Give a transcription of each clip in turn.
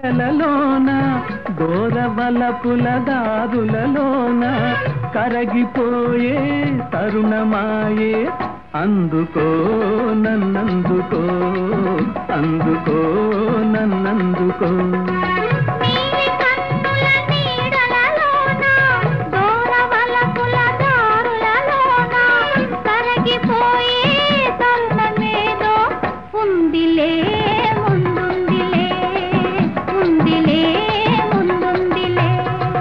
నీడలలోన గోరవలపుల దారులలోన కరగిపోయే తరుణమాయే అందుకో నన్నందుకో అందుకో నన్నందుకో నీలి కన్నుల నీడలలోన దూరవలపుల దారులలోన కరగిపోయే తరుణమేదో ఉందిలే ముందుందిలే ఉందిలే ముందుందిలే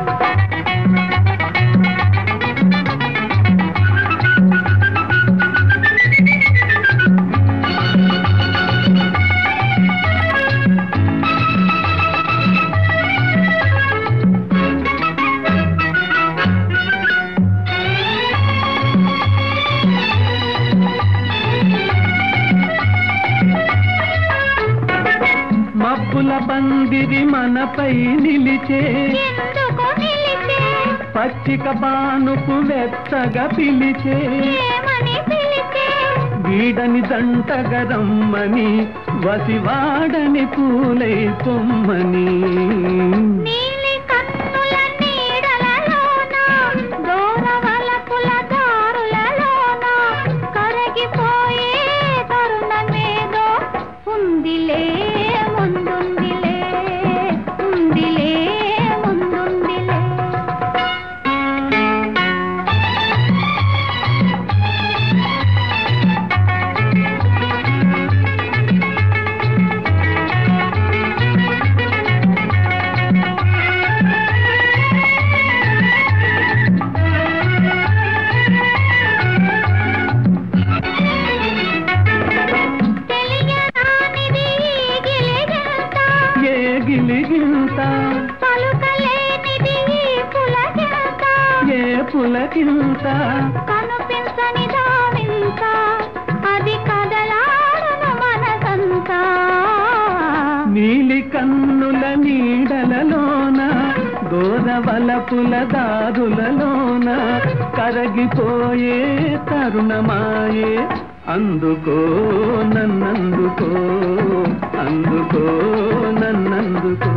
మబ్బుల పందిరి మనపై నిలిచే ఎందుకు నిలిచే పచ్చిక బానుపు వెచ్చగా పిలిచే ఏమని పిలిచే వీడని దంటగరమ్మని వసివాడని పూలై పొమ్మని నీలి కన్నుల నీడలలోన దూరవలపుల దారులలోన కరగిపోయే తరుణమేదో ఉందిలే ముందుందిలే ఉందిలే ముందుందిలే తెలియరానిది ఈ గిలిగింత ఏ గిలిగింత పలుకలేనిది ఈ పులకింత ఏ పులకింత కనుపించని దావింత అది కదలాడును మనసంతా నీలి కన్నుల నీడలలోన గోరవలపుల దారులలోన కరగిపోయే తరుణమాయే అందుకో నన్నందుకో అందుకో నన్నందుకో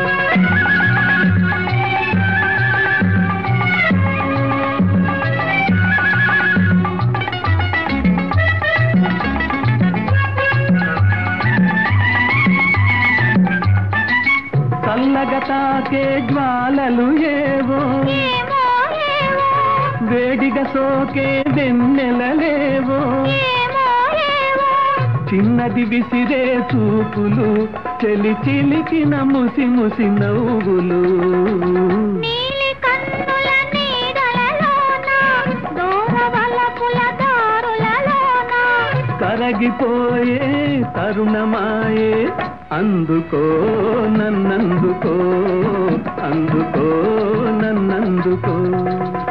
చల్లగా తాకే జ్వాలలు ఏవో ఏమో ఏవో వేడిగా సోకే వెన్నెలలేవో ఏమో ఏవో చిన్నది విసిరే చూపులు చెలి చిలికిన ముసి ముసి నవ్వులు నీలి కన్నుల నీడలలోన దూరవలపుల దారులలోన కరగిపోయే తరుణమాయే అందుకో నన్నందుకో అందుకో నన్నందుకో